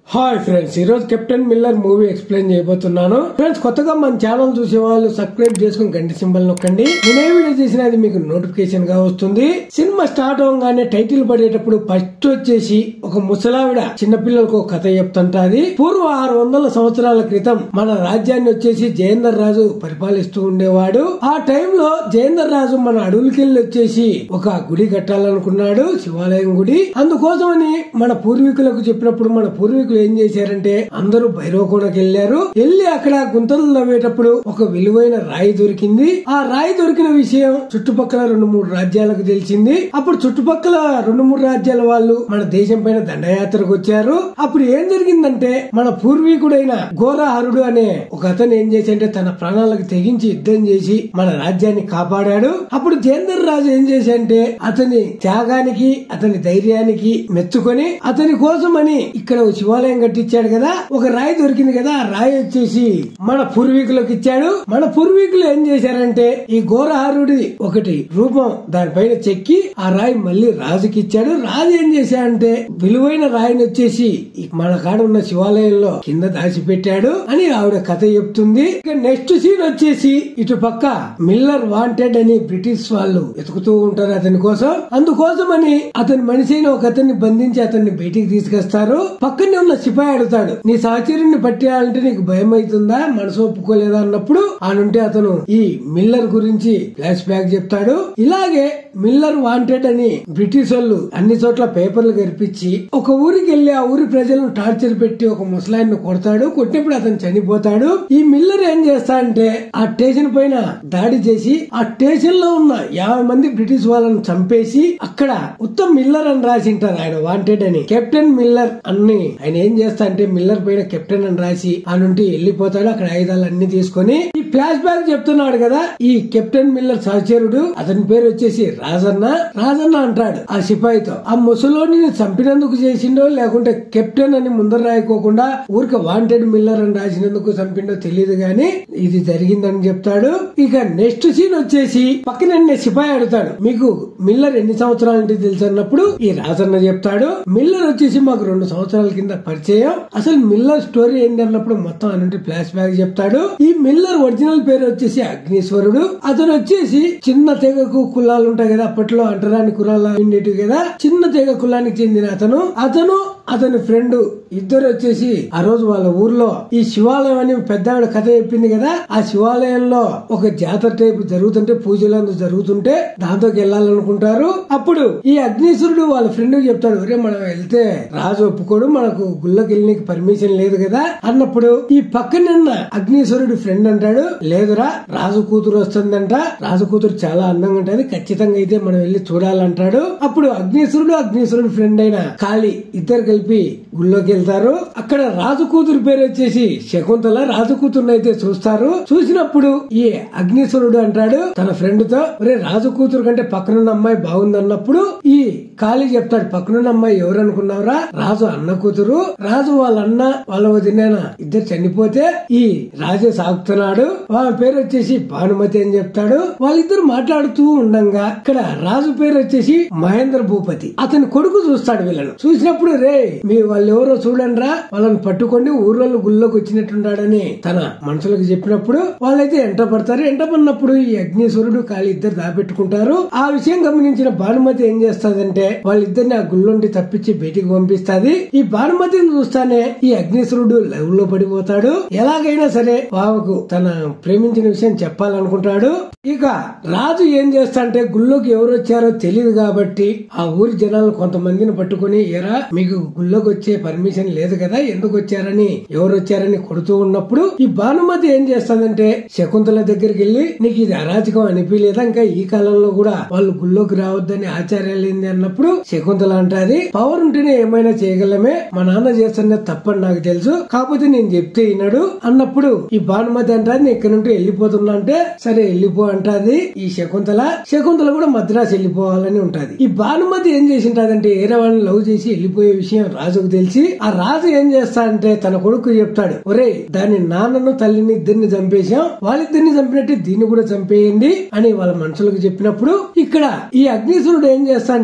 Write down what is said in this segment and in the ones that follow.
hi friends ఈ రోజు Captain Miller movie explain చేయబోతున్నాను ఫ్రెండ్స్ కొత్తగా మన ఛానల్ చూసే వాళ్ళు సబ్స్క్రైబ్ చేసుకుని గంట సింబల్ నొక్కండి నేను ఏ వీడియో చేసినా అది మీకు నోటిఫికేషన్ గా వస్తుంది సినిమా స్టార్ట్ అవగానే టైటిల్ పడేటప్పుడు ఫస్ట్ వచ్చేసి ఒక ముసలావిడ చిన్నపిల్లలకు ఒక కథ చెప్తుంటాది పూర్వ ఆరు వందల సంవత్సరాల క్రితం మన రాజ్యాన్ని వచ్చేసి జయేందర్ రాజు పరిపాలిస్తూ ఉండేవాడు ఆ టైంలో జయేందర్ రాజు మన అడవులకెళ్ళి వచ్చేసి ఒక గుడి కట్టాలనుకున్నాడు శివాలయం గుడి అందుకోసమని మన పూర్వీకులకు చెప్పినప్పుడు మన పూర్వీకులు ఏం చేశారంటే అందరూ భైరవకోణకి వెళ్లారు వెళ్లి అక్కడ గుంతలు నవ్వేటప్పుడు ఒక విలువైన రాయి దొరికింది ఆ రాయి దొరికిన విషయం చుట్టుపక్కల రెండు మూడు రాజ్యాలకు తెలిసింది అప్పుడు చుట్టుపక్కల రెండు మూడు రాజ్యాల వాళ్ళు మన దేశం పైన దండయాత్రకు వచ్చారు అప్పుడు ఏం జరిగిందంటే మన పూర్వీకుడైన ఘోరహరుడు అనే ఒక అతను ఏం చేసి అంటే తన ప్రాణాలకు తెగించి యుద్ధం చేసి మన రాజ్యాన్ని కాపాడాడు అప్పుడు జేందర్ రాజు ఏం చేసి అంటే అతని త్యాగానికి అతని ధైర్యానికి మెచ్చుకొని అతని కోసమని ఇక్కడ ఒక శివాలయం కట్టించాడు కదా ఒక రాయి దొరికింది కదా ఆ రాయి వచ్చేసి మన పూర్వీకులకు ఇచ్చాడు మన పూర్వీకులు ఏం చేశారంటే ఈ ఘోరహారుడి ఒకటి రూపం దానిపైన చెక్కి ఆ రాయి మళ్ళీ రాజుకి ఇచ్చాడు రాజు ఏం చేశాడంటే విలువైన రాయిని వచ్చేసి ఈ మన కాడ ఉన్న శివాలయంలో కింద దాచిపెట్టాడు అని ఆవిడ కథ చెప్తుంది ఇక నెక్స్ట్ సీన్ వచ్చేసి ఇటు పక్క మిల్లర్ వాంటెడ్ అని బ్రిటిష్ వాళ్ళు వెతుకుతూ ఉంటారు అతని కోసం అందుకోసమని అతని మనిషి అయిన ఒక అతన్ని బంధించి అతన్ని బయటికి తీసుకొస్తారు పక్కనే ఉన్న సిపాయి అడుగుతాడు నీ సహచరుని పట్టేయాలంటే నీకు భయం అవుతుందా మనసు ఒప్పుకోలేదా అన్నప్పుడు ఆనుంటే అతను ఈ మిల్లర్ గురించి ఫ్లాష్ బ్యాక్ చెప్తాడు ఇలాగే మిల్లర్ వాంటెడ్ అని బ్రిటిష్ వాళ్ళు అన్ని చోట్ల పేపర్లు కనిపించి ఒక ఊరికి వెళ్లి ఆ ఊరి ప్రజలను టార్చర్ పెట్టి ఒక ముసలాయిని కొడతాడు కొట్టినప్పుడు అతను చనిపోతాడు ఈ మిల్లర్ ఏం చేస్తాడంటే ఆ స్టేషన్ పైన దాడి చేసి ఆ స్టేషన్ లో ఉన్న యాభై మంది బ్రిటిష్ వాళ్ళని చంపేసి అక్కడ ఉత్తమ్ మిల్లర్ అని రాసి ఉంటారు ఆయన వాంటెడ్ అని కెప్టెన్ మిల్లర్ అన్ని ఆయన ఏం చేస్తా అంటే మిల్లర్ పైన కెప్టెన్ అని రాసి ఆ నుండి వెళ్ళిపోతాడు అక్కడ ఆయుధాలు అన్ని తీసుకొని ఈ ఫ్లాష్ బ్యాక్ చెప్తున్నాడు కదా ఈ కెప్టెన్ మిల్లర్ సహచరుడు అతని పేరు వచ్చేసి రాజన్న రాజన్న అంటాడు ఆ సిపాయితో ఆ ముసలోని చంపినందుకు చేసిండో లేకుంటే కెప్టెన్ అని ముందర రాయకోకుండా ఊరికే వాంటెడ్ మిల్లర్ అని రాసినందుకు చంపిండో తెలియదు గాని ఇది జరిగిందని చెప్తాడు ఇక నెక్స్ట్ సీన్ వచ్చేసి పక్కన సిపాయి అడుగుతాడు మీకు మిల్లర్ ఎన్ని సంవత్సరాల నుండి తెలుసు అన్నప్పుడు ఈ రాజన్న చెప్తాడు మిల్లర్ వచ్చేసి మాకు రెండు సంవత్సరాల కింద పరిచయం అసలు మిల్లర్ స్టోరీ ఏంటి అన్నప్పుడు మొత్తం అనంటే ఫ్లాష్ బ్యాక్ చెప్తాడు ఈ మిల్లర్ ఒరిజినల్ పేరు వచ్చేసి అగ్నీశ్వరుడు అతను వచ్చేసి చిన్న తెగకు కులాలు ఉంటాయి కదా అప్పట్లో అంటరాని కులాలు ఉండేటివి కదా చిన్న తెగ కులానికి చెందిన అతను అతను అతని ఫ్రెండ్ ఇద్దరు వచ్చేసి ఆ రోజు వాళ్ళ ఊర్లో ఈ శివాలయం అని పెద్ద ఆవిడ కథ చెప్పింది కదా ఆ శివాలయంలో ఒక జాతర టైపు జరుగుతుంటే పూజలు అందుకు జరుగుతుంటే దాంతోకి వెళ్ళాలనుకుంటారు అప్పుడు ఈ అగ్నీశ్వరుడు వాళ్ళ ఫ్రెండ్ చెప్తాడు ఒరే మనం వెళ్తే రాజు ఒప్పుకోడు మనకు గుళ్ళకి వెళ్ళడానికి పర్మిషన్ లేదు కదా అన్నప్పుడు ఈ పక్కనున్న అగ్నీశ్వరుడు ఫ్రెండ్ అంటాడు లేదురా రాజు కూతురు వస్తుందంట రాజు కూతురు చాలా అందంగా ఉంటది ఖచ్చితంగా అయితే మనం వెళ్ళి చూడాలంటాడు అప్పుడు అగ్నీశ్వరుడు అగ్నీశ్వరుడు ఫ్రెండ్ అయిన కాళీ ఇద్దరు కలిపి గుళ్ళోకి వెళ్తారు అక్కడ రాజు కూతురు పేరు వచ్చేసి శకుంతల రాజు కూతురుని అయితే చూస్తారు చూసినప్పుడు ఈ అగ్నీశ్వరుడు అంటాడు తన ఫ్రెండ్ తో ఒరే రాజు కూతురు కంటే పక్కనున్న అమ్మాయి బాగుంది అన్నప్పుడు ఈ కాళీ చెప్తాడు పక్కనున్న అమ్మాయి ఎవరు అనుకున్నావురా రాజు అన్న కూతురు రాజు వాళ్ళ అన్న వాళ్ళ వదిన ఇద్దరు చనిపోతే ఈ రాజే సాగుతున్నాడు వాళ్ళ పేరు వచ్చేసి భానుమతి అని చెప్తాడు వాళ్ళిద్దరు మాట్లాడుతూ ఉండంగా ఇక్కడ రాజు పేరు వచ్చేసి మహేంద్ర భూపతి అతని కొడుకు చూస్తాడు వీళ్ళను చూసినప్పుడు రే మీ వాళ్ళు ఎవరో చూడండి రా వాళ్ళని పట్టుకొని ఊర్లలో గుళ్ళోకి వచ్చినట్టున్నాడని తన మనుషులకు చెప్పినప్పుడు వాళ్ళైతే ఎంట పడతారు ఎంట పడినప్పుడు ఈ అగ్నిశ్వరుడు కాళీ ఇద్దరు దాపెట్టుకుంటారు ఆ విషయం గమనించిన భానుమతి ఏం చేస్తాదంటే వాళ్ళిద్దరిని ఆ గుళ్ళొండి తప్పించి బయటికి పంపిస్తాది ఈ భానుమతిని చూస్తానే ఈ అగ్నిశ్వరుడు లవ్ లో పడిపోతాడు ఎలాగైనా సరే బావకు తన ప్రేమించిన విషయం చెప్పాలనుకుంటాడు ఇక రాజు ఏం చేస్తాడంటే గుళ్ళోకి ఎవరు వచ్చారో తెలియదు కాబట్టి ఆ ఊరి జనాలు కొంతమందిని పట్టుకుని ఎరా మీకు గుళ్ళోకి వచ్చే పర్మిషన్ లేదు కదా ఎందుకు వచ్చారని ఎవరు వచ్చారని కొడుతూ ఉన్నప్పుడు ఈ భానుమతి ఏం చేస్తాదంటే శకుంతల దగ్గరికి వెళ్ళి నీకు ఇది అరాచకం అనిపించలేదా ఇంకా ఈ కాలంలో కూడా వాళ్ళు గుళ్ళోకి రావద్దని ఆచార్యాలు ఏంది అన్నప్పుడు శకుంతల అంటాది పవర్ ఉంటేనే ఏమైనా చేయగలమే మా నాన్న చేస్తున్నది తప్పని నాకు తెలుసు కాకపోతే నేను చెప్తే విన్నాడు అన్నప్పుడు ఈ భానుమతి అంటాది నేను ఇక్కడ నుండి వెళ్ళిపోతున్నా అంటే సరే వెళ్ళిపో అంటాది ఈ శకుంతల శకుంతల కూడా మద్రాసు వెళ్ళిపోవాలని ఉంటది ఈ భానుమతి ఏం చేసి ఉంటదంటే ఏరే వాళ్ళని లవ్ చేసి వెళ్ళిపోయే విషయం రాజుకు తెలిసి ఆ రాజు ఏం చేస్తాడంటే తన కొడుకు చెప్తాడు ఒరే దాని నాన్నను తల్లిని ఇద్దరిని చంపేశాం వాళ్ళిద్దరిని చంపినట్టు దీన్ని కూడా చంపేయండి అని వాళ్ళ మనుషులకు చెప్పినప్పుడు ఇక్కడ ఈ అగ్నిసురుడు ఏం చేస్తా అంటే ఎలాగ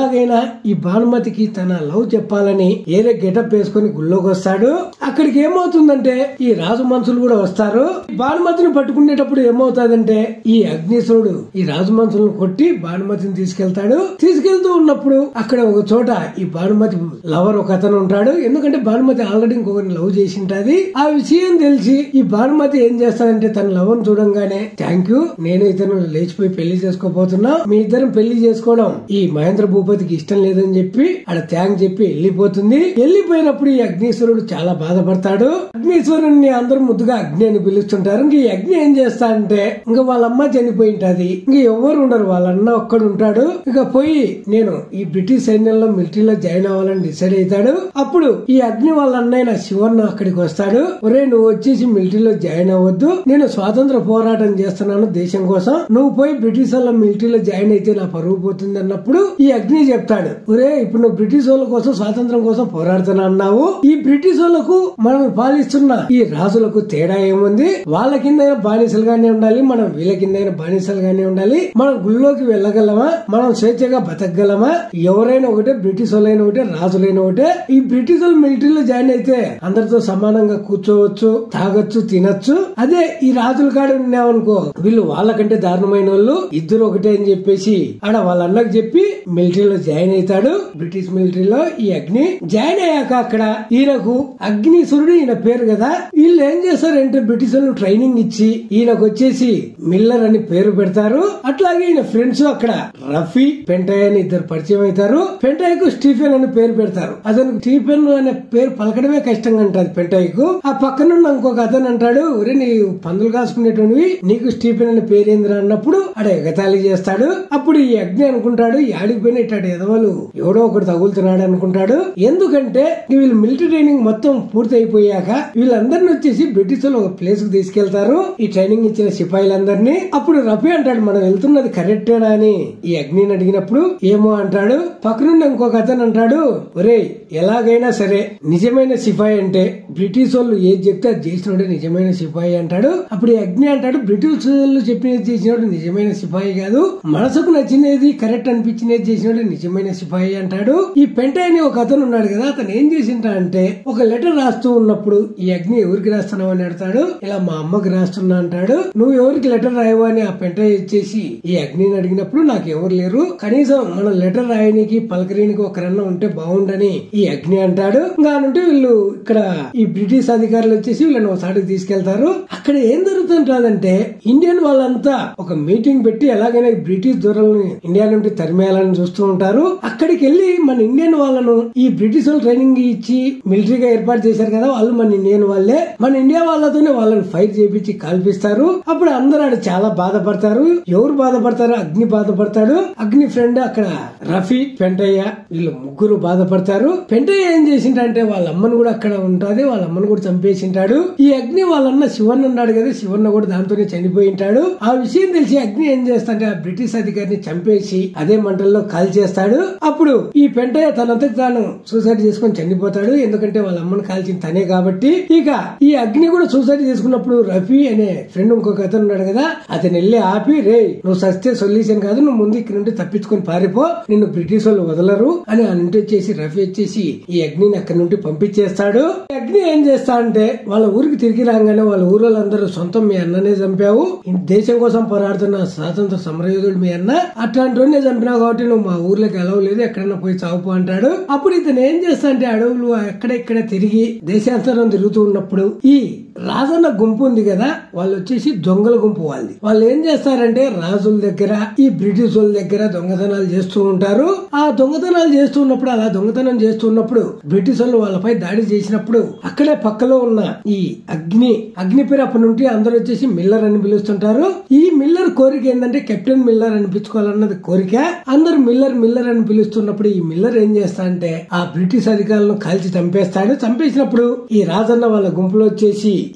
ఎలాగైనా ఈ భానుమతికి తన లవ్ చెప్పాలని ఏదో గెటప్ వేసుకుని గుళ్ళోకి వస్తాడు అక్కడికి ఏమవుతుందంటే ఈ రాజు మనుషులు కూడా వస్తారు భానుమతిని పట్టుకునేటప్పుడు ఏమవుతాదంటే ఈ అగ్నిశ్వరుడు ఈ రాజు మనుషులను కొట్టి భానుమతిని తీసుకెళ్తాడు తీసుకెళ్తూ ఉన్నప్పుడు అక్కడ ఒక చోట ఈ భానుమతి లవర్ ఒక అతను ఉంటాడు ఎందుకంటే భానుమతి ఆల్రెడీ ఇంకొకరిని లవ్ చేసి ఉంటది ఆ విషయం తెలిసి ఈ భానుమతి ఏం చేస్తాడంటే తన లవర్ చూడంగానే థ్యాంక్ యూ నేను ఇతను లేచిపోయి పెళ్లి చేసుకోపోతున్నా మీ ఇద్దరం పెళ్లి చేసుకోవడం ఈ మహేంద్ర భూపతికి ఇష్టం లేదని చెప్పి ఆడ థ్యాంక్ చెప్పి వెళ్ళిపోతుంది వెళ్ళిపోయినప్పుడు ఈ అగ్నీశ్వరుడు చాలా బాధపడతాడు అగ్నీశ్వరుని అందరూ ముద్దుగా అగ్ని అని పిలుస్తుంటారు ఇంక ఈ అగ్ని ఏం చేస్తాడంటే ఇంకా వాళ్ళ అమ్మ చనిపోయి ఉంటది ఇంక ఎవరు ఉండరు వాళ్ళ అన్న ఒక్కడు ఉంటాడు ఇక పోయి నేను ఈ బ్రిటిష్ సైన్యంలో మిలిటరీలో జాయిన్ అవ్వాలని డిసైడ్ అవుతాడు అప్పుడు ఈ అగ్ని వాళ్ళ అన్నయ్య శివన్న అక్కడికి వస్తాడు ఒరే నువ్వు వచ్చేసి మిలిటరీలో జాయిన్ అవ్వద్దు నేను స్వాతంత్ర పోరాటం చేస్తున్నాను దేశం కోసం నువ్వు పోయి బ్రిటిష్ వాళ్ళ మిలిటరీలో జాయిన్ అయితే నా పరువు పోతుంది అన్నప్పుడు ఈ అగ్ని చెప్తాడు ఒరే ఇప్పుడు నువ్వు బ్రిటిష్ వాళ్ళ కోసం స్వాతంత్రం కోసం పోరాడుతున్నా అన్నావు ఈ బ్రిటిష్ వాళ్ళకు మనం పాలిస్తున్న ఈ రాజులకు తేడా ఏముంది వాళ్ళ కింద బానిసలుగానే ఉండాలి మనం వీళ్ళ కింద బానిసలుగానే ఉండాలి మనం గుళ్ళోకి వెళ్ళగలమా మనం స్వేచ్ఛగా బతకగలమా ఎవరైనా ఒకటే బ్రిటిష్ వాళ్ళైనా ఒకటే రాజులైన ఒకటే ఈ బ్రిటిష్ వాళ్ళు మిలిటరీలో జాయిన్ అయితే అందరితో సమానంగా కూర్చోవచ్చు తాగొచ్చు తినొచ్చు అదే ఈ రాజుల కాడ ఉన్నామనుకో వీళ్ళు వాళ్ళకంటే దారుణమైన వాళ్ళు ఇద్దరు ఒకటే అని చెప్పేసి ఆడ వాళ్ళ అన్నకు చెప్పి మిలిటరీలో జాయిన్ అవుతాడు బ్రిటిష్ మిలిటరీలో ఈ అగ్ని జాయిన్ అయ్యాక అక్కడ ఈయనకు అగ్నిసురుడు ఈయన పేరు కదా వీళ్ళు ఏం చేస్తారంటే బ్రిటిష్ వాళ్ళు ట్రైనింగ్ ఇచ్చి ఈయనకు వచ్చేసి మిల్లర్ అని పేరు పెడతారు అట్లాగే ఈయన ఫ్రెండ్స్ అక్కడ రఫీ పెంటయ్య అని ఇద్దరు పరిచయం అవుతారు పెంటయ్యకు స్టీఫెన్ అని పేరు పెడతారు అతనికి స్టీఫెన్ అనే పేరు పలకడమే కష్టంగా ఉంటది పెంటయ్యకు ఆ పక్కనున్న ఇంకొక అతను అంటాడు ఒరే నీ పందులు కాసుకునేటువంటివి నీకు స్టీఫెన్ అనే పేరేంద్ర అన్నప్పుడు ఆడ ఎగతాళి చేస్తాడు అప్పుడు ఈ అగ్ని అనుకుంటాడు ఆడిపోయిన ఇట్లాంటి ఎదవలు ఎవడో ఒకటి తగులుతున్నాడు అనుకుంటాడు ఎందుకంటే వీళ్ళు మిలిటరీ ట్రైనింగ్ మొత్తం పూర్తి అయిపోయాక వీళ్ళందరినీ వచ్చేసి బ్రిటిష్ వాళ్ళు ఒక ప్లేస్ కు తీసుకెళ్తారు ఈ ట్రైనింగ్ ఇచ్చిన సిపాయిలందరినీ అప్పుడు రఫీ అంటాడు మనం వెళ్తున్నది కరెక్టేనా అని ఈ అగ్నిని అడిగినప్పుడు ఏమో అంటాడు పక్కనుండి ఇంకొక అతను అంటాడు ఒరే ఎలాగైనా సరే నిజమైన సిపాయి అంటే బ్రిటిష్ వాళ్ళు ఏది చెప్తే అది చేసినోడే నిజమైన సిపాయి అంటాడు అప్పుడు ఈ అగ్ని అంటాడు బ్రిటిష్ వాళ్ళు చెప్పినది చేసినోడు నిజమైన సిపాయి కాదు మనసుకు నచ్చినది కరెక్ట్ అనిపించినది చేసినోడు నిజమైన సిపాయి అంటాడు ఈ పెంట అని ఒక అతను ఉన్నాడు కదా అతను ఏం చేసింటా అంటే ఒక లెటర్ రాస్తూ ఉన్నప్పుడు ఈ అగ్ని ఎవరికి రాస్తున్నావు అని అడతాడు ఇలా మా అమ్మకి రాస్తున్నా అంటాడు నువ్వు ఎవరికి లెటర్ రాయవు అని ఆ పెంట ఇచ్చేసి ఈ అగ్నిని అడిగినప్పుడు నాకు ఎవరు లేరు కనీసం మన లెటర్ రాయనికి పలకరీనికి ఒకరన్నా ఉంటే బాగుండని ఈ అగ్ని అంటాడు ఇంకా అంటే వీళ్ళు ఇక్కడ ఈ బ్రిటిష్ అధికారులు వచ్చేసి వీళ్ళని ఒకసారికి తీసుకెళ్తారు అక్కడ ఏం జరుగుతుంటాదంటే ఇండియన్ వాళ్ళంతా ఒక మీటింగ్ పెట్టి ఎలాగైనా ఈ బ్రిటిష్ దూరాలను ఇండియా నుండి తరిమేయాలని చూస్తూ ఉంటారు అక్కడికి వెళ్ళి మన ఇండియన్ వాళ్ళను ఈ బ్రిటిష్ వాళ్ళు ట్రైనింగ్ ఇచ్చి మిలిటరీగా ఏర్పాటు చేశారు కదా వాళ్ళు మన ఇండియన్ వాళ్ళే మన ఇండియా వాళ్ళతోనే వాళ్ళని ఫైట్ చేపించి కాల్పిస్తారు అప్పుడు అందరూ ఆడ చాలా బాధపడతారు ఎవరు బాధపడతారు అగ్ని బాధపడతాడు అగ్ని ఫ్రెండ్ అక్కడ రఫీ పెంటయ్య వీళ్ళు ముగ్గురు బాధపడతారు పెంటయ్య ఏం చేసిండంటే వాళ్ళ అమ్మను కూడా అక్కడ ఉంటది వాళ్ళ అమ్మను కూడా చంపేసింటాడు ఈ అగ్ని వాళ్ళన్న శివన్ ఉన్నాడు కదా శివన్న కూడా దాంతోనే చనిపోయి ఉంటాడు ఆ విషయం తెలిసి అగ్ని ఏం చేస్తాడంటే ఆ బ్రిటిష్ అధికారిని చంపేసి అదే మంటల్లో కాల్ చేస్తాడు అప్పుడు ఈ పెంటయ్య తనంతకు తాను సూసైడ్ చేసుకొని చనిపోతాడు ఎందుకంటే వాళ్ళ అమ్మను కాల్చిన తనే కాబట్టి ఇక ఈ అగ్ని కూడా సూసైడ్ చేసుకున్నప్పుడు రఫీ అనే ఫ్రెండ్ ఇంకొక అతను ఉన్నాడు కదా అతను వెళ్ళి ఆపి రే నువ్వు సస్తే సొల్యూషన్ కాదు నువ్వు ముందు ఇక్కడ నుండి తప్పించుకొని పారిపో నిన్ను బ్రిటిష్ వాళ్ళు వదలరు అని ఆ నుండి వచ్చేసి రఫీ వచ్చేసి ఈ అగ్నిని అక్కడి నుండి పంపించేస్తాడు ఈ అగ్ని ఏం చేస్తా అంటే వాళ్ళ ఊరికి తిరిగి రాగానే వాళ్ళ ఊరోళ్ళందరూ సొంతం మీ అన్ననే చంపావు ఈ దేశం కోసం పోరాడుతున్న స్వాతంత్ర సమరయోధుడు మీ అన్న అట్లాంటి వాడినే చంపినావు కాబట్టి నువ్వు మా ఊర్లోకి ఎలవలేదు ఎక్కడైనా పోయి చావుపో అంటాడు అప్పుడు ఇతను ఏం చేస్తా అంటే అడవులు ఎక్కడెక్కడ తిరిగి దేశాంతరం తిరుగుతూ ఉన్నప్పుడు ఈ రాజన్న గుంపు ఉంది కదా వాళ్ళు వచ్చేసి దొంగల గుంపు వాళ్ళది వాళ్ళు ఏం చేస్తారంటే రాజుల దగ్గర ఈ బ్రిటిష్ వాళ్ళ దగ్గర దొంగతనాలు చేస్తూ ఉంటారు ఆ దొంగతనాలు చేస్తూ ఉన్నప్పుడు అలా దొంగతనం చేస్తున్నప్పుడు బ్రిటిష్ వాళ్ళు వాళ్ళపై దాడి చేసినప్పుడు అక్కడే పక్కలో ఉన్న ఈ అగ్ని అగ్ని పేరు అప్పటి నుండి అందరూ వచ్చేసి మిల్లర్ అని పిలుస్తుంటారు ఈ మిల్లర్ కోరిక ఏంటంటే కెప్టెన్ మిల్లర్ అనిపించుకోవాలన్నది కోరిక అందరు మిల్లర్ మిల్లర్ అని పిలుస్తున్నప్పుడు ఈ మిల్లర్ ఏం చేస్తా అంటే ఆ బ్రిటిష్ అధికారులను కాల్చి చంపేస్తాడు చంపేసినప్పుడు ఈ రాజన్న వాళ్ళ గుంపులో వచ్చేసి ఈ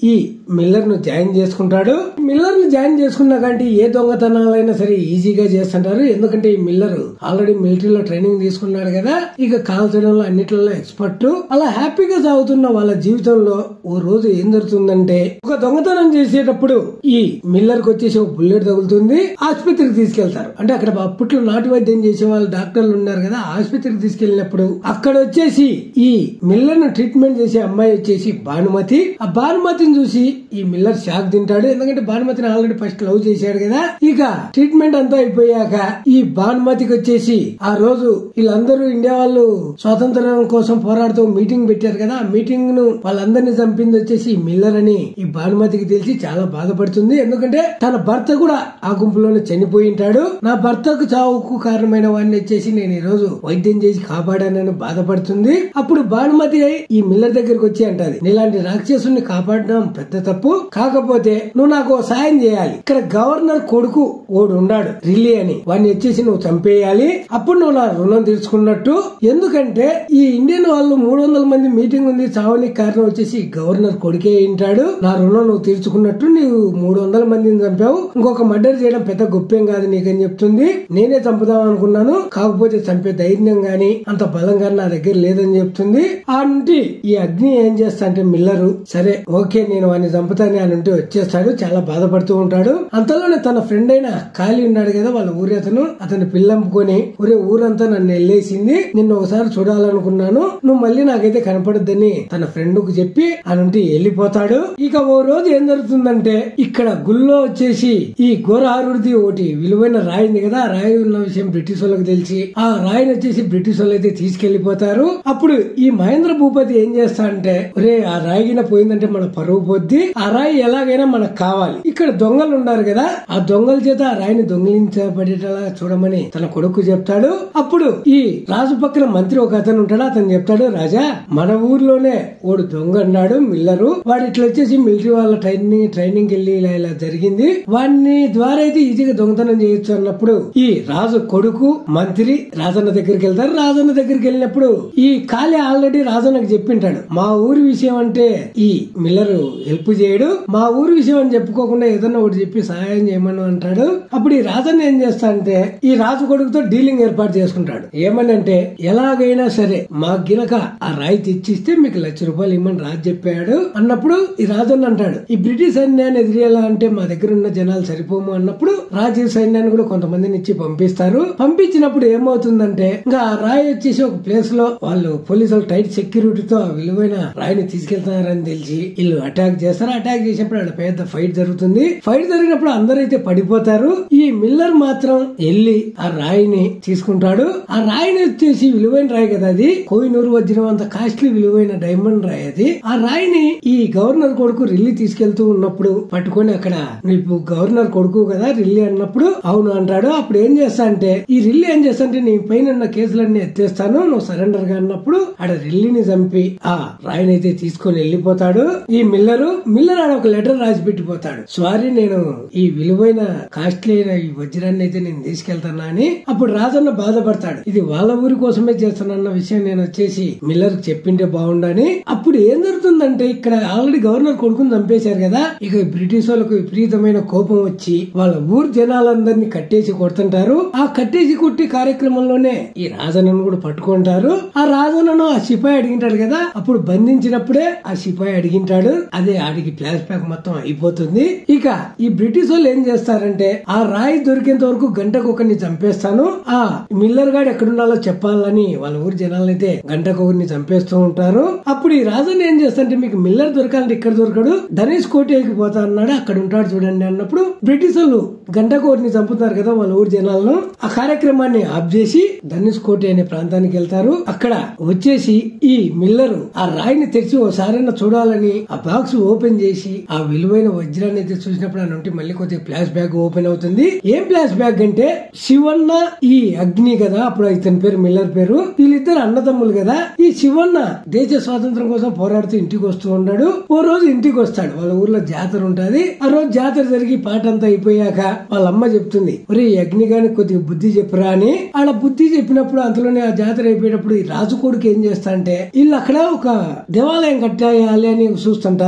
మిల్లర్ ను జాయిన్ చేసుకుంటాడు మిల్లర్ ను జాయిన్ చేసుకున్నా కానీ ఏ దొంగతనాలైనా సరే ఈజీగా చేస్తుంటారు ఎందుకంటే ఈ మిల్లర్ ఆల్రెడీ మిలిటరీలో ట్రైనింగ్ తీసుకున్నాడు కదా ఇక కాల్చడంలో అన్నిటిలో ఎక్స్పర్ట్ అలా హ్యాపీగా సాగుతున్న వాళ్ళ జీవితంలో ఓ రోజు ఏం జరుగుతుందంటే ఒక దొంగతనం చేసేటప్పుడు ఈ మిల్లర్ కి వచ్చేసి ఒక బుల్లెట్ తగులుతుంది ఆసుపత్రికి తీసుకెళ్తారు అంటే అక్కడ అప్పట్లో నాటు వైద్యం చేసే వాళ్ళు డాక్టర్లు ఉన్నారు కదా ఆసుపత్రికి తీసుకెళ్లినప్పుడు అక్కడ వచ్చేసి ఈ మిల్లర్ ను ట్రీట్మెంట్ చేసే అమ్మాయి వచ్చేసి భానుమతి ఆ భానుమతిని చూసి ఈ మిల్లర్ షాక్ తింటాడు ఎందుకంటే భానుమతిని ఆల్రెడీ ఫస్ట్ లవ్ చేశాడు కదా ఇక ట్రీట్మెంట్ అంతా అయిపోయాక ఈ భానుమతికి వచ్చేసి ఆ రోజు వీళ్ళందరూ ఇండియా వాళ్ళు స్వాతంత్రం కోసం పోరాడుతూ మీటింగ్ పెట్టారు కదా ఆ మీటింగ్ ను వాళ్ళందరినీ చంపింది వచ్చేసి ఈ మిల్లర్ అని ఈ భానుమతికి తెలిసి చాలా బాధపడుతుంది ఎందుకంటే తన భర్త కూడా ఆ గుంపులోనే చనిపోయి ఉంటాడు నా భర్తకు చావుకు కారణమైన వాడిని వచ్చేసి నేను ఈ రోజు వైద్యం చేసి కాపాడానని బాధపడుతుంది అప్పుడు భానుమతి ఈ మిల్లర్ దగ్గరికి వచ్చి అంటది నీలాంటి రాక్షసుని కాపాడడం పెద్ద తప్పు కాకపోతే నువ్వు నాకు ఓ సాయం చేయాలి ఇక్కడ గవర్నర్ కొడుకు ఓడు ఉన్నాడు రిల్లీ అని వాడిని వచ్చేసి నువ్వు చంపేయాలి అప్పుడు నువ్వు నా రుణం తీర్చుకున్నట్టు ఎందుకంటే ఈ ఇండియన్ వాళ్ళు మూడు వందల మంది మీటింగ్ ఉంది చావనికి కారణం వచ్చేసి గవర్నర్ కొడుకే ఉంటాడు నా రుణం నువ్వు తీర్చుకున్నట్టు నీవు మూడు వందల మందిని చంపావు ఇంకొక మర్డర్ చేయడం పెద్ద గొప్పేం కాదు నీకని చెప్తుంది నేనే చంపుదాం అనుకున్నాను కాకపోతే చంపే ధైర్యం గాని అంత బలం గాని నా దగ్గర లేదని చెప్తుంది ఆ నుండి ఈ అగ్ని ఏం చేస్తా అంటే మిల్లరు సరే ఓకే నేను వాడిని చంపుతాను అని ఉంటే వచ్చేస్తాడు చాలా బాధపడుతూ ఉంటాడు అంతలోనే తన ఫ్రెండ్ అయిన ఖాళీ ఉన్నాడు కదా వాళ్ళ ఊరి అతను అతని పిల్లంపుకొని ఊరే ఊరంతా నన్ను వెళ్ళేసింది నిన్ను ఒకసారి చూడాలనుకున్నాను నువ్వు మళ్ళీ నాకైతే కనపడద్దని తన ఫ్రెండ్ కు చెప్పి ఆ నుండి వెళ్ళిపోతాడు ఇక ఓ రోజు ఏం జరుగుతుందంటే ఇక్కడ గుళ్ళో వచ్చేసి ఈ ఘోరహారుడిది ఒకటి విలువైన రాయింది కదా ఆ రాయి ఉన్న విషయం బ్రిటిష్ వాళ్ళకి తెలిసి ఆ రాయిని వచ్చేసి బ్రిటిష్ వాళ్ళు అయితే తీసుకెళ్లిపోతారు అప్పుడు ఈ మహేంద్ర భూపతి ఏం చేస్తా అంటే ఒరే ఆ రాయిగిన పోయిందంటే మన పరువు పొద్ది ఆ రాయి ఎలాగైనా మనకు కావాలి ఇక్కడ దొంగలు ఉన్నారు కదా ఆ దొంగల చేత ఆ రాయిని దొంగిలించబడేటలా చూడమని తన కొడుకు చెప్తాడు అప్పుడు ఈ రాజు పక్కన మంత్రి ఒక అతను ఉంటాడు అతను చెప్తాడు రాజా మన ఊర్లోనే ఓడు దొంగ అన్నాడు మిల్లరు వాడు ఇట్లా వచ్చేసి మిలిటరీ వాళ్ళ ట్రైనింగ్ ట్రైనింగ్ వెళ్ళి ఇలా ఇలా జరిగింది వాడిని ద్వారా అయితే ఈజీగా దొంగతనం చేయొచ్చు అన్నప్పుడు ఈ రాజు కొడుకు మంత్రి రాజన్న దగ్గరికి వెళ్తారు రాజన్న దగ్గరికి వెళ్ళినప్పుడు ఈ కాళీ ఆల్రెడీ రాజన్నకు చెప్పింటాడు మా ఊరి విషయం అంటే ఈ మిల్లరు హెల్ప్ చేయడు మా ఊరి విషయం అని చెప్పుకోకుండా ఏదన్నా ఒకటి చెప్పి సహాయం చేయమని అంటాడు అప్పుడు ఈ రాజన్న ఏం చేస్తా అంటే ఈ రాజు కొడుకుతో డీలింగ్ ఏర్పాటు చేసుకుంటాడు ఏమని అంటే ఎలాగైనా సరే మా గినక ఆ రాయి తెచ్చిస్తే మీకు లక్ష రూపాయలు ఇమ్మని రాజు చెప్పాడు అన్నప్పుడు ఈ రాజన్న అంటాడు ఈ బ్రిటిష్ సైన్యాన్ని ఎదిరేలా అంటే మా దగ్గర ఉన్న జనాలు సరిపోము అన్నప్పుడు రాజీవ్ సైన్యాన్ని కూడా కొంతమందిని ఇచ్చి పంపిస్తారు పంపించినప్పుడు ఏమవుతుందంటే ఇంకా ఆ రాయి వచ్చేసి ఒక ప్లేస్ లో వాళ్ళు పోలీసులు టైట్ సెక్యూరిటీతో ఆ విలువైన రాయిని తీసుకెళ్తున్నారని తెలిసి వీళ్ళు అటాక్ చేస్తారు అటాక్ చేసినప్పుడు అక్కడ పెద్ద ఫైట్ జరుగుతుంది ఫైట్ జరిగినప్పుడు అందరైతే పడిపోతారు ఈ మిల్లర్ మాత్రం వెళ్ళి ఆ రాయిని తీసుకుంటాడు ఆ రాయిని వచ్చేసి విలువైన రాయి కదా అది కోహినూరు వజ్రం అంత కాస్ట్లీ విలువైన డైమండ్ రాయి అది ఆ రాయిని ఈ గవర్నర్ కొడుకు రిల్లి తీసుకెళ్తూ ఉన్నప్పుడు పట్టుకొని అక్కడ నీకు గవర్నర్ కొడుకు కదా రిల్లి అన్నప్పుడు అవును అంటాడు అప్పుడు ఏం చేస్తా అంటే ఈ రిల్లి ఏం చేస్తా అంటే నీ పైన ఉన్న కేసులన్నీ ఎత్తేస్తాను నువ్వు సరెండర్ గా అన్నప్పుడు ఆడ రిల్లిని చంపి ఆ రాయిని అయితే తీసుకొని వెళ్ళిపోతాడు ఈ మిల్లరు మిల్లర్ ఆడ ఒక లెటర్ రాసి పెట్టిపోతాడు సారీ నేను ఈ విలువైన కాస్ట్లీ అయిన ఈ వజ్రాన్ని అయితే నేను తీసుకెళ్తానా అని అప్పుడు రాజన్న బాధపడతాడు ఇది వాళ్ళ ఊరి కోసమే చేస్తానన్న విషయం నేను వచ్చేసి మిల్లర్ చెప్పింటే బాగుండని అప్పుడు ఏం జరుగుతుందంటే ఇక్కడ ఆల్రెడీ గవర్నర్ కొడుకుని చంపేశారు కదా ఇక బ్రిటిష్ వాళ్ళకు విపరీతమైన కోపం వచ్చి వాళ్ళ ఊరు జనాలందరినీ కట్టేసి కొడుతుంటారు ఆ కట్టేసి కొట్టి కార్యక్రమంలోనే ఈ రాజన్నను కూడా పట్టుకుంటారు ఆ రాజన్నను ఆ సిపాయి అడిగింటాడు కదా అప్పుడు బంధించినప్పుడే ఆ సిపాయి అడిగింటాడు అదే ఆడికి ఫ్లాష్ బ్యాక్ మొత్తం అయిపోతుంది ఇక ఈ బ్రిటిష్ వాళ్ళు ఏం చేస్తారంటే ఆ రాయి దొరికేంత వరకు గంటకు ఒకరిని చంపేస్తాను ఆ మిల్లర్ గాడు ఎక్కడున్నాలో చెప్పాలని వాళ్ళ ఊరి జనాలైతే గంటకు ఒకరిని చంపేస్తూ ఉంటారు అప్పుడు ఈ రాజన్ ఏం చేస్తారంటే మీకు మిల్లర్ దొరకాలంటే ఇక్కడ దొరకడు ధనేష్ కోటేకి పోతా అన్నాడు అక్కడ ఉంటాడు చూడండి అన్నప్పుడు బ్రిటిష్ వాళ్ళు గంటకు ఒకరిని చంపుతారు కదా వాళ్ళ ఊరి జనాలను ఆ కార్యక్రమాన్ని ఆఫ్ చేసి ధనుష్ కోటి అనే ప్రాంతానికి వెళ్తారు అక్కడ వచ్చేసి ఈ మిల్లర్ ఆ రాయిని తెరిచి ఓసారైనా చూడాలని ఆ బాక్స్ ఓపెన్ చేసి ఆ విలువైన వజ్రాన్ని అయితే చూసినప్పుడు ఆ నుండి మళ్ళీ కొద్దిగా ఫ్లాష్ బ్యాగ్ ఓపెన్ అవుతుంది ఏం ఫ్లాష్ బ్యాగ్ అంటే శివన్న ఈ అగ్ని కదా అప్పుడు ఇతని పేరు మిల్లర్ పేరు వీళ్ళిద్దరు అన్నదమ్ములు కదా ఈ శివన్న దేశ స్వాతంత్రం కోసం పోరాడుతూ ఇంటికి వస్తూ ఉన్నాడు ఓ రోజు ఇంటికి వస్తాడు వాళ్ళ ఊర్లో జాతర ఉంటది ఆ రోజు జాతర జరిగి పాట అంతా అయిపోయాక వాళ్ళ అమ్మ చెప్తుంది ఒరే ఈ అగ్ని గాని కొద్దిగా బుద్ధి చెప్పురా అని ఆడ బుద్ధి చెప్పినప్పుడు అంతలోనే ఆ జాతర అయిపోయేటప్పుడు ఈ రాజు కొడుకు ఏం చేస్తా అంటే వీళ్ళు అక్కడ ఒక దేవాలయం కట్టాలి అని చూస్తుంటారు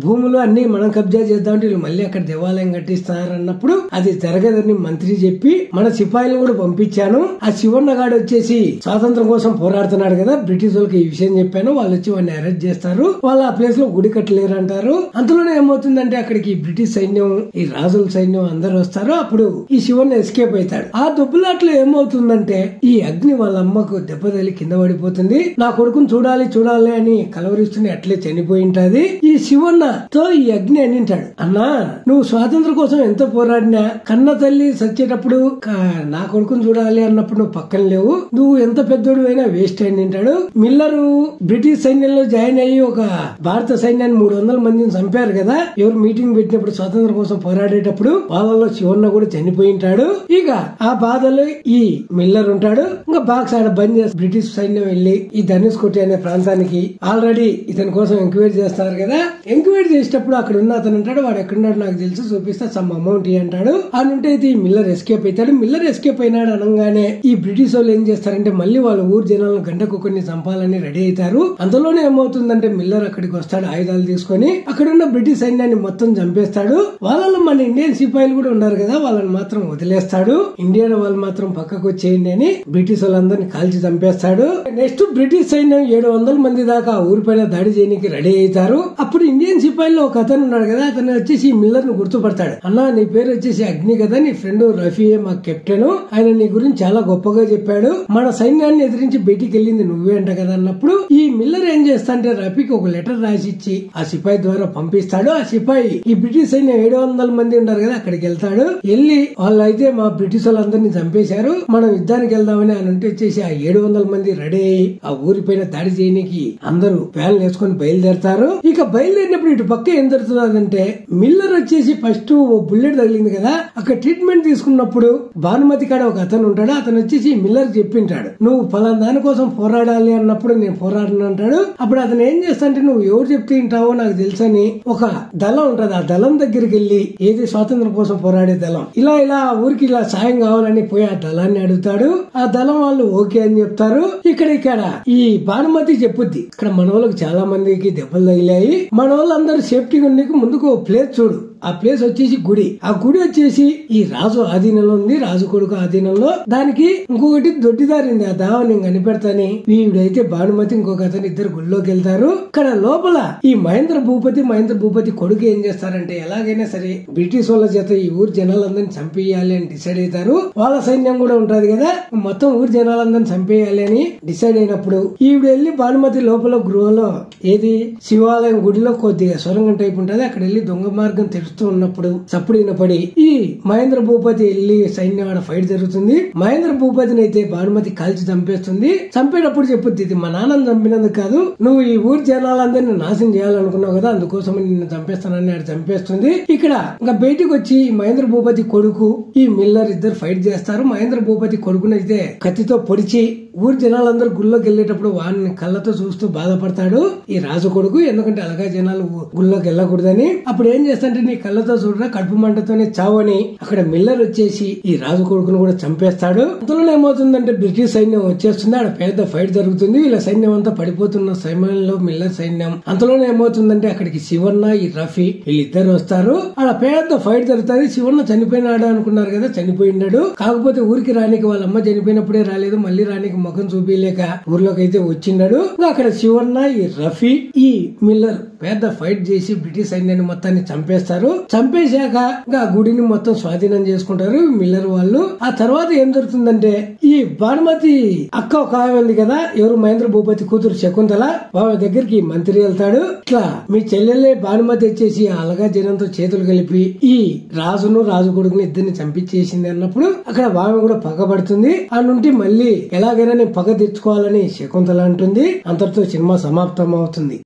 భూములు అన్ని మనం కబ్జా చేద్దామంటే వీళ్ళు మళ్ళీ అక్కడ దేవాలయం కట్టిస్తున్నారు అన్నప్పుడు అది జరగదని మంత్రి చెప్పి మన సిపాయిలను కూడా పంపించాను ఆ శివన్న గాడు వచ్చేసి స్వాతంత్రం కోసం పోరాడుతున్నాడు కదా బ్రిటిష్ వాళ్ళకి ఈ విషయం చెప్పాను వాళ్ళు వచ్చి వాడిని అరెస్ట్ చేస్తారు వాళ్ళు ఆ ప్లేస్ లో గుడి కట్టలేరు అంటారు అంతలోనే ఏమవుతుందంటే అక్కడికి బ్రిటిష్ సైన్యం ఈ రాజుల సైన్యం అందరు వస్తారు అప్పుడు ఈ శివన్న ఎస్కేప్ అవుతాడు ఆ దుబ్బులాట్లో ఏమవుతుందంటే ఈ అగ్ని వాళ్ళ అమ్మకు దెబ్బ తగిలి కింద పడిపోతుంది నా కొడుకుని చూడాలి చూడాలి అని కలవరిస్తూనే అట్లే చనిపోయి ఉంటది ఈ శివన్న తో ఈ అగ్ని అనింటాడు అన్నా నువ్వు స్వాతంత్రం కోసం ఎంత పోరాడినా కన్న తల్లి సచ్చేటప్పుడు క- నా కొడుకుని చూడాలి అన్నప్పుడు నువ్వు పక్కన లేవు నువ్వు ఎంత పెద్దోడు అయినా వేస్ట్ అయి తింటాడు మిల్లరు బ్రిటిష్ సైన్యంలో జాయిన్ అయ్యి ఒక భారత సైన్యాన్ని మూడు వందల మందిని చంపారు కదా ఎవరు మీటింగ్ పెట్టినప్పుడు స్వాతంత్రం కోసం పోరాడేటప్పుడు వాళ్ళలో శివన్న కూడా చనిపోయి ఉంటాడు ఇక ఆ బాధలో ఈ మిల్లర్ ఉంటాడు ఇంకా బాక్స్ ఆడ బంద్ చేసి బ్రిటిష్ సైన్యం వెళ్లి ఈ ధనుష్ కోటి అనే ప్రాంతానికి ఆల్రెడీ ఇతని కోసం ఎంక్వైరీ చేస్తారు కదా ఎంక్వైరీ చేసేటప్పుడు అక్కడ ఉన్న అతను అంటాడు వాడు ఎక్కడున్నాడు నాకు తెలుసు చూపిస్తా సమ్ అమౌంట్ ఇ అంటాడు అని ఉంటే అయితే ఈ మిల్లర్ ఎస్కేప్ అవుతాడు మిల్లర్ ఎస్కేప్ అయినాడు అనగానే ఈ బ్రిటిష్ వాళ్ళు ఏం చేస్తారంటే మళ్ళీ వాళ్ళ ఊరు జనాలను గంటకు కొన్ని చంపాలని రెడీ అవుతారు అందులోనే ఏమవుతుందంటే మిల్లర్ అక్కడికి వస్తాడు ఆయుధాలు తీసుకొని అక్కడ ఉన్న బ్రిటిష్ సైన్యాన్ని మొత్తం చంపేస్తాడు వాళ్ళలో మన ఇండియన్ సిపాయిలు కూడా ఉన్నారు కదా వాళ్ళని మాత్రం వదిలేస్తాడు ఇండియన్ వాళ్ళు మాత్రం పక్కకు వచ్చేయండి అని బ్రిటిష్ వాళ్ళందరినీ కాల్చి చంపేస్తాడు నెక్స్ట్ బ్రిటిష్ సైన్యం ఏడు వందల మంది దాకా ఆ ఊరిపైన దాడి చేయడానికి రెడీ అవుతారు అప్పుడు ఇండియన్ సిపాయిలో ఒక అతను ఉన్నాడు కదా అతను వచ్చేసి ఈ మిల్లర్ ను గుర్తుపడతాడు అన్నా నీ పేరు వచ్చేసి అగ్ని కదా నీ ఫ్రెండ్ రఫీయే మా కెప్టెన్ ఆయన నీ గురించి చాలా గొప్పగా చెప్పాడు మన సైన్యాన్ని ఎదిరించి బయటికి వెళ్ళింది నువ్వే అంట కదా అన్నప్పుడు ఈ మిల్లర్ ఏం చేస్తా అంటే రఫీకి ఒక లెటర్ రాసి ఇచ్చి ఆ సిపాయి ద్వారా పంపిస్తాడు ఆ సిపాయి ఈ బ్రిటిష్ సైన్యం ఏడు వందల మంది ఉన్నారు కదా అక్కడికి వెళ్తాడు వెళ్ళి వాళ్ళు అయితే మా బ్రిటిష్ వాళ్ళందరినీ చంపేశారు మనం యుద్ధానికి వెళ్దామని ఆయన ఉంటే వచ్చేసి ఆ ఏడు వందల మంది రెడీ అయ్యి ఆ ఊరిపైన దాడి చేయడానికి అందరూ ప్లాన్ వేసుకొని బయలుదేరతారు ఇక బయలుదేరినప్పుడు ఇటు పక్క ఏం జరుగుతుందంటే మిల్లర్ వచ్చేసి ఫస్ట్ ఓ బుల్లెట్ తగిలింది కదా అక్కడ ట్రీట్మెంట్ తీసుకున్నప్పుడు భానుమతి కాడ ఒక అతను ఉంటాడు అతను వచ్చేసి మిల్లర్ చెప్పింటాడు నువ్వు ఫలానా దాని కోసం పోరాడాలి అన్నప్పుడు నేను పోరాడను అంటాడు అప్పుడు అతను ఏం చేస్తాంటే నువ్వు ఎవరు చెప్తే వింటావో నాకు తెలుసని ఒక దళం ఉంటది ఆ దళం దగ్గరికి వెళ్ళి ఏది స్వాతంత్రం కోసం పోరాడే దళం ఇలా ఇలా ఆ ఊరికి ఇలా సాయం కావాలని పోయి ఆ దళాన్ని అడుగుతాడు ఆ దళం వాళ్ళు ఓకే అని చెప్తారు ఇక్కడ ఇక్కడ ఈ భానుమతి చెప్పుద్ది ఇక్కడ మన వాళ్ళకి చాలా మందికి దెబ్బలు తగిలాయి మన వాళ్ళందరూ సేఫ్టీగా ఉండేకి ముందుకు ఓ ప్లేస్ చూడు ఆ ప్లేస్ వచ్చేసి గుడి ఆ గుడి వచ్చేసి ఈ రాజు ఆధీనంలో ఉంది రాజు కొడుకు ఆధీనంలో దానికి ఇంకొకటి దొడ్డిదారింది ఆ దావ నేను కనిపెడతాని వీడైతే భానుమతి ఇంకొక అతను ఇద్దరు గుళ్ళోకి వెళ్తారు ఇక్కడ లోపల ఈ మహేంద్ర భూపతి మహేంద్ర భూపతి కొడుకు ఏం చేస్తారంటే ఎలాగైనా సరే బ్రిటిష్ వాళ్ళ చేత ఈ ఊరు జనాలందరినీ చంపేయాలి అని డిసైడ్ అవుతారు వాళ్ళ సైన్యం కూడా ఉంటది కదా మొత్తం ఊరు జనాలందరినీ చంపేయాలి అని డిసైడ్ అయినప్పుడు ఈవిడ వెళ్ళి భానుమతి లోపల గృహలో ఏది శివాలయం గుడిలో కొద్దిగా సొరంగం టైప్ ఉంటది అక్కడ వెళ్ళి దొంగ మార్గం తెరుస్తూ ఉన్నప్పుడు చప్పుడు వినపడి ఈ మహేంద్ర భూపతి వెళ్ళి సైన్యం ఆడ ఫైట్ జరుగుతుంది మహేంద్ర భూపతిని అయితే భానుమతి కాల్చి చంపేస్తుంది చంపేటప్పుడు చెప్పుద్ది ఇది మా నాన్నని చంపినందుకు కాదు నువ్వు ఈ ఊరి జనాలందరినీ నాశనం చేయాలనుకున్నావు కదా అందుకోసం నిన్ను చంపేస్తానని ఆడ చంపేస్తుంది ఇక్కడ ఇంకా బయటికి వచ్చి ఈ మహేంద్ర భూపతి కొడుకు ఈ మిల్లర్ ఇద్దరు ఫైట్ చేస్తారు మహేంద్ర భూపతి కొడుకునైతే కత్తితో పొడిచి ఊరి జనాలందరూ గుళ్ళోకి వెళ్ళేటప్పుడు వాడిని కళ్ళతో చూస్తూ బాధపడతాడు ఈ రాజు కొడుకు ఎందుకంటే అలాగా జనాలు ఊ- గుళ్ళోకి వెళ్ళకూడదని అప్పుడు ఏం చేస్తాంటే నీ కళ్ళతో చూడరా కడుపు మంటతోనే చావని అక్కడ మిల్లర్ వచ్చేసి ఈ రాజు కొడుకును కూడా చంపేస్తాడు అంతలో ఏమవుతుందంటే బ్రిటిష్ సైన్యం వచ్చేస్తుంది ఆడ పెద్ద ఫైట్ జరుగుతుంది వీళ్ళ సైన్యం అంతా పడిపోతున్న సమయంలో మిల్లర్ సైన్యం అంతలోనే ఏమవుతుందంటే అక్కడికి శివన్న ఈ రఫీ వీళ్ళిద్దరు వస్తారు ఆడ పెద్ద ఫైట్ జరుగుతుంది శివన్న చనిపోయినాడు అనుకున్నారు కదా చనిపోయినాడు కాకపోతే ఊరికి రానికి వాళ్ళ అమ్మ చనిపోయినప్పుడే రాలేదు మళ్ళీ రానికి ముఖం చూపించలేక ఊర్లోకి అయితే వచ్చిండాడు ఇంకా అక్కడ శివన్న ఈ రఫీ ఈ మిల్లర్ పెద్ద ఫైట్ చేసి బ్రిటిష్ సైన్యాన్ని మొత్తాన్ని చంపేస్తారు చంపేశాక ఇంకా ఆ గుడిని మొత్తం స్వాధీనం చేసుకుంటారు ఈ మిల్లర్ వాళ్ళు ఆ తర్వాత ఏం జరుగుతుందంటే ఈ భానుమతి అక్క ఒక ఆమె ఉంది కదా ఎవరు మహేంద్ర భూపతి కూతురు శకుంతల వాళ్ళ దగ్గరికి మంత్రి వెళ్తాడు ఇట్లా మీ చెల్లెలే భానుమతి వచ్చేసి ఆ అలగా జనంతో చేతులు కలిపి ఈ రాజును రాజు కొడుకుని ఇద్దరిని చంపించేసింది అన్నప్పుడు అక్కడ ఆమె కూడా పగబడుతుంది ఆ నుండి మళ్ళీ ఎలాగైనా నేను పగ తెచ్చుకోవాలని శకుంతల అంటుంది అంతటితో సినిమా సమాప్తం అవుతుంది